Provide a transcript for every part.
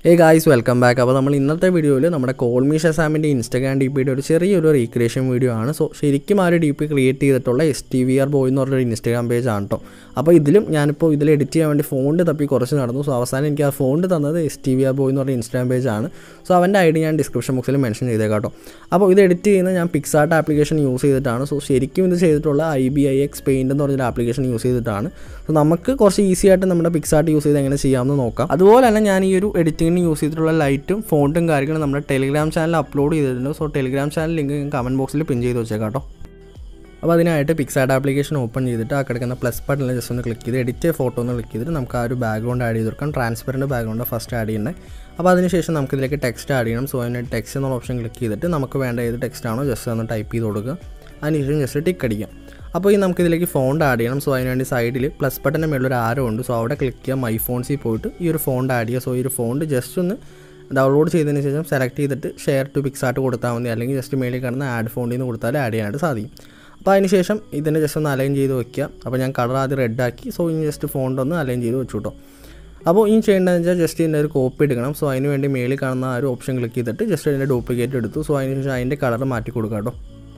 ഏ guys welcome back അപ്പോൾ നമ്മൾ ഇന്നത്തെ വീഡിയോയിൽ നമ്മുടെ കോൾമി ഷസാമിൻ്റെ ഇൻസ്റ്റാഗ്രാം ഡി പിയുടെ ഒരു ചെറിയൊരു റീക്രിയേഷൻ വീഡിയോ ആണ് സോ ശരിക്കും ആ ഒരു ഡി പി ക്രിയേറ്റ് ചെയ്തിട്ടുള്ള S T V R boy എന്ന് പറഞ്ഞൊരു ഇൻസ്റ്റാഗ്രാം പേജ് ആണ് കേട്ടോ അപ്പോൾ ഇതിലും ഞാനിപ്പോൾ ഇതിൽ എഡിറ്റ് ചെയ്യാൻ വേണ്ടി ഫോണ്ട് തപ്പി കുറച്ച് നടന്നു സോ അവസാനം എനിക്ക് ആ ഫോണ്ട് തന്നത് S T V R boy എന്ന് പറഞ്ഞ ഇൻസ്റ്റാഗ്രാം പേജ് ആണ് സോ അവൻ്റെ ഐ ഡി ഞാൻ ഡിസ്ക്രിപ്ഷൻ ബോക്സിൽ മെൻഷൻ ചെയ്തേക്കാം കേട്ടോ അപ്പോൾ ഇത് എഡിറ്റ് ചെയ്യുന്നത് ഞാൻ പിക്സാർട്ട് ആപ്ലിക്കേഷൻ യൂസ് ചെയ്തിട്ടാണ് സോ ശരിക്കും ഇത് ചെയ്തിട്ടുള്ള I B I X paint എന്ന് പറഞ്ഞൊരു ആപ്ലിക്കേഷൻ യൂസ് ചെയ്തിട്ടാണ് സോ നമുക്ക് കുറച്ച് ഈസി ആയിട്ട് നമ്മുടെ പിക്സാർട്ട് യൂസ് ചെയ്ത് എങ്ങനെ ചെയ്യാമെന്ന് നോക്കാം അതുപോലെ തന്നെ ഞാൻ ഈ ഒരു എഡിറ്റിങ്ങിന് യൂസ് ചെയ്തിട്ടുള്ള ലൈറ്റും ഫോണ്ടും കാര്യങ്ങളും നമ്മുടെ ടെലിഗ്രാം ചാനൽ അപ്ലോഡ് ചെയ്തിട്ടുണ്ട് സോ ടെലിഗ്രാം ചാനൽ ലിങ്ക് ഞാൻ കമൻറ്റ് ബോക്സിൽ പിൻ ചെയ്ത് വെച്ചേക്കാം കേട്ടോ അപ്പോൾ അതിനായിട്ട് പിക്സാർട്ട് ആപ്ലിക്കേഷൻ ഓപ്പൺ ചെയ്തിട്ട് ആ കിടക്കുന്ന പ്ലസ് ബട്ടണിൽ ജസ്റ്റ് ഒന്ന് ക്ലിക്ക് ചെയ്ത് എഡിറ്റ് ഫോട്ടോ ഒന്ന് ക്ലിക്ക് ചെയ്തിട്ട് നമുക്ക് ആ ഒരു ബാക്ക്ഗ്രൗണ്ട് ആഡ് ചെയ്ത് കൊടുക്കാം ട്രാൻസ്പെറൻറ്റ് ബാക്ക്ഗ്രൗണ്ട് ഫസ്റ്റ് ആഡ് ചെയ്യണ്ടേ അപ്പോൾ അതിനുശേഷം നമുക്ക് ഇതിലേക്ക് ടെക്സ്റ്റ് ആഡ് ചെയ്യണം സോ അതിന് ടെക്സ്റ്റ് എന്നുള്ള ഓപ്ഷൻ ക്ലിക്ക് ചെയ്തിട്ട് നമുക്ക് വേണ്ട ഏത് ടെക്സ്റ്റ് ആണോ ജസ്റ്റ് ഒന്ന് ടൈപ്പ് ചെയ്ത് കൊടുക്കുക അതിനുശേഷം ജസ്റ്റ് ടിക്ക് അടിക്കാം അപ്പോൾ ഈ നമുക്ക് ഇതിലേക്ക് ഫോണ്ട് ആഡ് ചെയ്യണം സോ അതിനുവേണ്ടി സൈഡിൽ പ്ലസ് ബട്ടൻ്റെ മേളിൽ ഒരു ആരോ ഉണ്ട് സോ അവിടെ ക്ലിക്ക് ചെയ്യുക മൈ ഫോൺസിൽ പോയിട്ട് ഈ ഒരു ഫോണ്ട് ആഡ് ചെയ്യുക സോ ഈ ഒരു ഫോണ്ട് ജസ്റ്റ് ഒന്ന് ഡൗൺലോഡ് ചെയ്തതിന് ശേഷം സെലക്ട് ചെയ്തിട്ട് ഷെയർ ടു പിക്സാർട്ട് കൊടുത്താൽ മതി അല്ലെങ്കിൽ ജസ്റ്റ് മേളിൽ കിടന്ന് ആഡ് ഫോണ്ടിൽ നിന്ന് കൊടുത്താൽ ആഡ് ചെയ്യാനായിട്ട് സാധിക്കും അപ്പോൾ അതിന് ശേഷം ഇതിനെ ജസ്റ്റ് ഒന്ന് അലൈൻ ചെയ്ത് വെക്കുക അപ്പോൾ ഞാൻ കളർ ആദ്യം റെഡ് ആക്കി സോ ഇനി ജസ്റ്റ് ഫോണ്ട് ഒന്ന് അലൈൻ ചെയ്ത് വെച്ചു കേട്ടോ അപ്പോൾ ഇനി ചെയ്യേണ്ടതെന്ന് വെച്ചാൽ ജസ്റ്റ് ഇതിൻ്റെ ഒരു കോപ്പി എടുക്കണം സോ അതിന് വേണ്ടി മേളിൽ കാണുന്ന ആ ഒരു ഓപ്ഷൻ ക്ലിക്ക് ചെയ്തിട്ട് ജസ്റ്റ് അതിൻ്റെ ഡ്യൂപ്ലിക്കേറ്റ് എടുത്തു സോ അതിന് ശേഷം അതിൻ്റെ കളർ മാറ്റി കൊടുക്കുക കേട്ടോ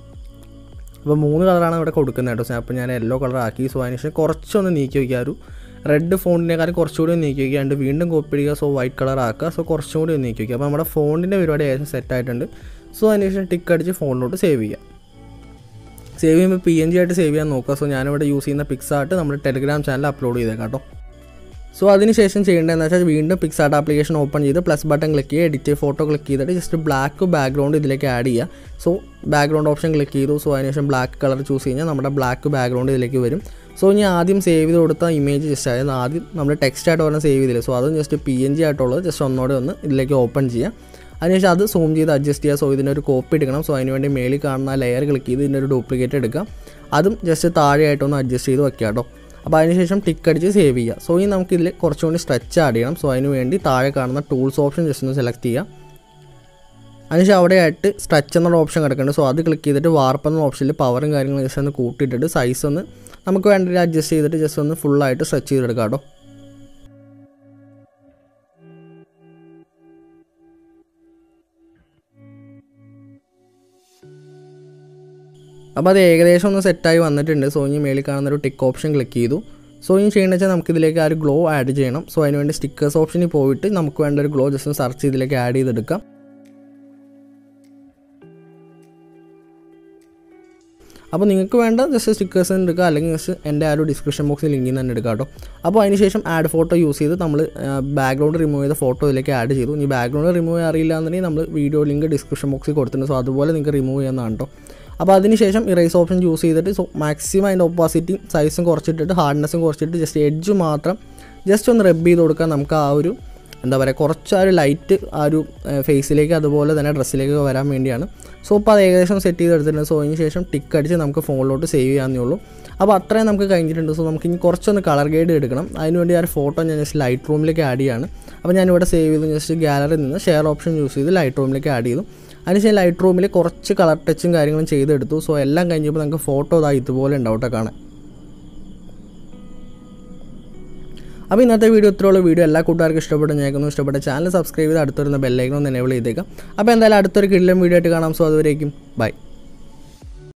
അപ്പോൾ മൂന്ന് കളറാണ് ഇവിടെ കൊടുക്കുന്നത് കേട്ടോ അപ്പോൾ ഞാൻ യെല്ലോ കളർ ആക്കി സോ അതിന് ശേഷം കുറച്ചൊന്ന് നീക്കി വയ്ക്കുക ഒരു റെഡ് ഫോണ്ടിനേക്കാളും കുറച്ചുകൂടി ഒന്ന് നീക്കി വയ്ക്കുക എന്നിട്ട് വീണ്ടും കോപ്പി അടിക്കുക സോ വൈറ്റ് കളർ ആക്കുക സോ കുറച്ചും കൂടി ഒന്ന് നീക്കി വയ്ക്കുക അപ്പോൾ നമ്മുടെ ഫോണിൻ്റെ പരിപാടി ഏകദേശം സെറ്റ് ആയിട്ടുണ്ട് സോ അതിന് ശേഷം ടിക്ക് അടിച്ച് ഫോണിലോട്ട് സേവ് ചെയ്യുക സേവ് ചെയ്യുമ്പോൾ പി എൻ ജി ആയിട്ട് സേവ് ചെയ്യാൻ നോക്കുക സോ ഞാനിവിടെ യൂസ് ചെയ്യുന്ന പിക്സാർട്ട് നമ്മുടെ ടെലിഗ്രാം ചാനൽ അപ്ലോഡ് ചെയ്തേക്കാം കേട്ടോ സോ അതിനുശേഷം ചെയ്യേണ്ടതെന്ന് വെച്ചാൽ വീണ്ടും പിക്സാർട്ട് ആപ്ലിക്കേഷൻ ഓപ്പൺ ചെയ്ത് പ്ലസ് ബട്ടൺ ക്ലിക്ക് ചെയ്യുക എഡിറ്റ് ഫോട്ടോ ക്ലിക്ക് ചെയ്തിട്ട് ജസ്റ്റ് ബ്ലാക്ക് ബാക്ക്ഗ്രൗണ്ട് ഇതിലേക്ക് ആഡ് ചെയ്യുക സോ ബാക്ക്ഗ്രൗണ്ട് ഓപ്ഷൻ ക്ലിക്ക് ചെയ്തു സോ അതിനുശേഷം ബ്ലാക്ക് കളർ ചൂസ് കഴിഞ്ഞാൽ നമ്മുടെ ബ്ലാക്ക് ബാക്ക്ഗ്രൗണ്ട് ഇതിലേക്ക് വരും സോ ഇനി ആദ്യം സേവ് ചെയ്ത് കൊടുത്ത ഇമേജ് ജസ്റ്റ് അതായത് ആദ്യം നമ്മൾ ടെക്സ്റ്റ് ആയിട്ട് പറഞ്ഞാൽ സേവ് ചെയ്തില്ല സോ അതും ജസ്റ്റ് പി എൻ ജി ആയിട്ടുള്ളത് ജസ്റ്റ് ഒന്നോടെ ഒന്ന് ഇതിലേക്ക് ഓപ്പൺ ചെയ്യുക അതിനുശേഷം അത് സൂം ചെയ്ത് അഡ്ജസ്റ്റ് ചെയ്യുക സോ ഇതിൻ്റെ ഒരു കോപ്പി എടുക്കണം സോ അതിന് വേണ്ടി മേളിൽ കാണുന്ന ലെയർ ക്ലിക്ക് ചെയ്ത് ഇതിൻ്റെ ഒരു ഡ്യൂപ്ലിക്കേറ്റ് എടുക്കുക അതും ജസ്റ്റ് താഴെയായിട്ടൊന്ന് അഡ്ജസ്റ്റ് ചെയ്ത് വെക്കുക കേട്ടോ അപ്പോൾ അതിനുശേഷം ടിക്ക് അടിച്ച് സേവ് ചെയ്യുക സോ ഇനി നമുക്ക് ഇതിൽ കുറച്ചുകൂടി സ്ട്രെച്ച് ആഡ് ചെയ്യണം സോ അതിന് വേണ്ടി താഴെ കാണുന്ന ടൂൾസ് ഓപ്ഷൻ ജസ്റ്റ് ഒന്ന് സെലക്ട് ചെയ്യുക അതിനുശേഷം അവിടെയായിട്ട് സ്ട്രെച്ച് എന്നുള്ള ഓപ്ഷൻ കിടക്കുന്നുണ്ട് സോ അത് ക്ലിക്ക് ചെയ്തിട്ട് വാർപ്പ് എന്ന ഓപ്ഷനിൽ പവറും കാര്യങ്ങളും ജസ്റ്റ് ഒന്ന് കൂട്ടിയിട്ടിട്ട് സൈസ് ഒന്ന് നമുക്ക് വേണ്ടി അഡ്ജസ്റ്റ് ചെയ്തിട്ട് ജസ്റ്റ് ഒന്ന് ഫുള്ളായിട്ട് സ്ട്രെച്ച് ചെയ്തെടുക്കാം കേട്ടോ അപ്പോൾ അത് ഏകദേശം ഒന്ന് സെറ്റായി വന്നിട്ടുണ്ട് സോ ഇനി മേളിൽ കാണുന്ന ഒരു ടിക്ക് ഓപ്ഷൻ ക്ലിക്ക് ചെയ്തു സോ ഇനി ചെയ്യണമെന്ന് വെച്ചാൽ നമുക്ക് ഇതിലേക്ക് ആ ഒരു ഗ്ലോ ആഡ് ചെയ്യണം സോ അതിനുവേണ്ടി സ്റ്റിക്കേഴ്സ് ഓപ്ഷനിൽ പോയിട്ട് നമുക്ക് വേണ്ട ഒരു ഗ്ലോ ജസ്റ്റ് സെർച്ച് ചെയ്തിലേക്ക് ആഡ് ചെയ്തെടുക്കാം അപ്പോൾ നിങ്ങൾക്ക് വേണ്ട ജസ്റ്റ് സ്റ്റിക്കേഴ്സ് എടുക്കുക അല്ലെങ്കിൽ ജസ്റ്റ് എൻ്റെ ആ ഒരു ഡിസ്ക്രിപ്ഷൻ ബോക്സിൽ ലിങ്കിൽ നിന്ന് തന്നെ എടുക്കുക കേട്ടോ അപ്പോൾ അതിനുശേഷം ആഡ് ഫോട്ടോ യൂസ് ചെയ്ത് നമ്മൾ ബാക്ക്ഗ്രൗണ്ട് റിമൂവ് ചെയ്ത ഫോട്ടോ ഇതിലേക്ക് ആഡ് ചെയ്തു ഇനി ബാക്ക്ഗ്രൗണ്ട് റിമൂവ് അറിയില്ല എന്നുണ്ടെങ്കിൽ നമ്മൾ വീഡിയോ ലിങ്ക് ഡിസ്ക്രിപ്ഷൻ ബോക്സിൽ കൊടുത്തിട്ടുണ്ട് സോ അതുപോലെ നിങ്ങൾക്ക് റിമൂവ് ചെയ്യാവുന്നതാണ് കേട്ടോ അപ്പോൾ അതിനുശേഷം ഇറേസ് ഓപ്ഷൻ യൂസ് ചെയ്തിട്ട് സോ മാക്സിമം അതിൻ്റെ ഒപ്പോസിറ്റിയും സൈസും കുറച്ചിട്ടിട്ട് ഹാർഡ്നെസ്സും കുറച്ചിട്ട് ജസ്റ്റ് എഡ്ജ് മാത്രം ജസ്റ്റ് ഒന്ന് റബ്ബ് ചെയ്ത് കൊടുക്കാൻ നമുക്ക് ആ ഒരു എന്താ പറയുക കുറച്ച് ആ ഒരു ലൈറ്റ് ആ ഒരു ഫേസിലേക്ക് അതുപോലെ തന്നെ ഡ്രസ്സിലേക്ക് വരാൻ വേണ്ടിയാണ് സോ അപ്പോൾ അത് ഏകദേശം സെറ്റ് ചെയ്തെടുത്തിട്ടുണ്ട് സോ അതിന് ശേഷം ടിക്ക് അടിച്ച് നമുക്ക് ഫോണിലോട്ട് സേവ് ചെയ്യാമെന്നേ ഉള്ളൂ അപ്പോൾ അത്രയും നമുക്ക് കഴിഞ്ഞിട്ടുണ്ട് സോ നമുക്ക് ഇനി കുറച്ചൊന്ന് കളർ ഗൈഡ് എടുക്കണം അതിനുവേണ്ടി ആ ഒരു ഫോട്ടോ ഞാൻ ജസ്റ്റ് ലൈറ്റ് റൂമിലേക്ക് ആഡ് ചെയ്യാണ് അപ്പോൾ ഞാനിവിടെ സേവ് ചെയ്തു ജസ്റ്റ് ഗാലറിയിൽ നിന്ന് ഷെയർ ഓപ്ഷൻ യൂസ് ചെയ്ത് ലൈറ്റ് റൂമിലേക്ക് ആഡ് ചെയ്തു അതിനുശേഷം ലൈറ്റ് റൂമിൽ കുറച്ച് കളർ ടച്ചും കാര്യങ്ങളും ചെയ്തെടുത്തു സോ എല്ലാം കഴിഞ്ഞപ്പോൾ നമുക്ക് ഫോട്ടോ ഇതാ ഇതുപോലെ ഉണ്ടാവും കേട്ടോ കാണാൻ അപ്പോൾ ഇന്നത്തെ വീഡിയോ ഇത്രയുള്ള വീഡിയോ എല്ലാ കൂട്ടുകാർക്കും ഇഷ്ടപ്പെട്ടു ഞേക്കുന്നു ഇഷ്ടപ്പെട്ട ചാനൽ സബ്സ്ക്രൈബ് ചെയ്ത് അടുത്തൊരുന്ന ബെല്ലൈക്കണം ഒന്ന് എനേബിൾ ചെയ്തേക്കാം അപ്പോൾ എന്തായാലും അടുത്തൊരു കിടിലം വീഡിയോ ആയിട്ട് കാണാം സോ അതുവരേക്കും ബൈ